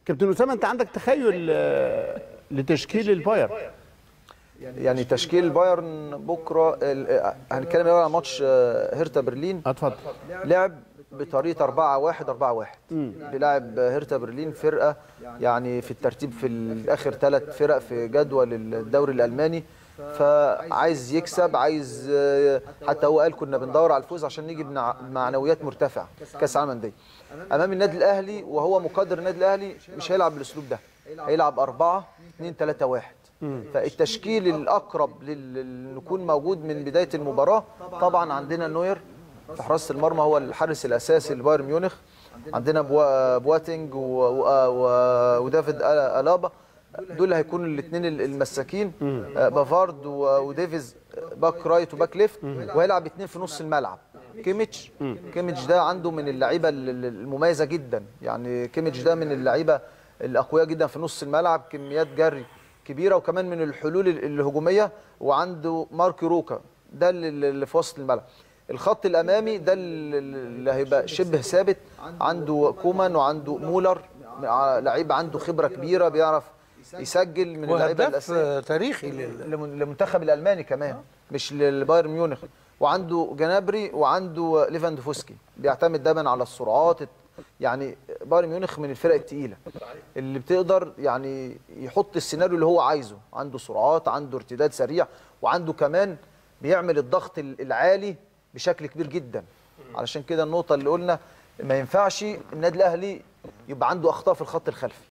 كابتن اسامه انت عندك تخيل آه، لتشكيل البايرن يعني تشكيل البايرن بكره ال- هنتكلم الاول عن ماتش آه، هيرتا برلين اتفضل لعب بطريقه 4 1 4 1 بيلعب هيرتا برلين فرقه يعني في الترتيب في الاخر ثلاث فرق في جدول الدوري الالماني فعايز يكسب عايز آه، حتى هو قال كنا بندور على الفوز عشان نيجي بنع- بمعنويات مرتفعه كاس العالم للانديه امام النادي الاهلي وهو مقدر النادي الاهلي مش هيلعب بالاسلوب ده هيلعب 4 2 3 1 فالتشكيل الاقرب لل- لل- نكون موجود من بدايه المباراه طبعا عندنا نوير في حراسه المرمى هو الحارس الاساسي لبايرن ميونخ عندنا بوا- بواتينج و- و- و- ودافيد ألا- الابا دول هيكونوا الاثنين المساكين آه، بافارد و- وديفيز باك رايت وباك ليفت وهيلعب اثنين في نص الملعب كيميتش كيميتش ده عنده من اللعيبه ال- ال- المميزه جدا يعني كيميتش ده من اللعيبه الاقوياء جدا في نص الملعب كميات جري كبيره وكمان من الحلول ال- الهجوميه وعنده مارك روكا ده اللي- اللي في وسط الملعب الخط الامامي ده اللي اللي هيبقى شبه ثابت عنده كومان وعنده مولر ع- لعيب عنده خبره كبيره بيعرف يسجل من اللعيبه وهداف الاساسيه آه، تاريخي لل... لمن- للمنتخب الالماني كمان مش للبايرن ميونخ وعنده جنابري وعنده ليفاندوفسكي بيعتمد دايما على السرعات يعني بايرن ميونخ من الفرق الثقيله اللي بتقدر يعني يحط السيناريو اللي هو عايزه عنده سرعات عنده ارتداد سريع وعنده كمان بيعمل الضغط ال- العالي بشكل كبير جدا علشان كده النقطه اللي قلنا ما ينفعش النادي الاهلي يبقى عنده اخطاء في الخط الخلفي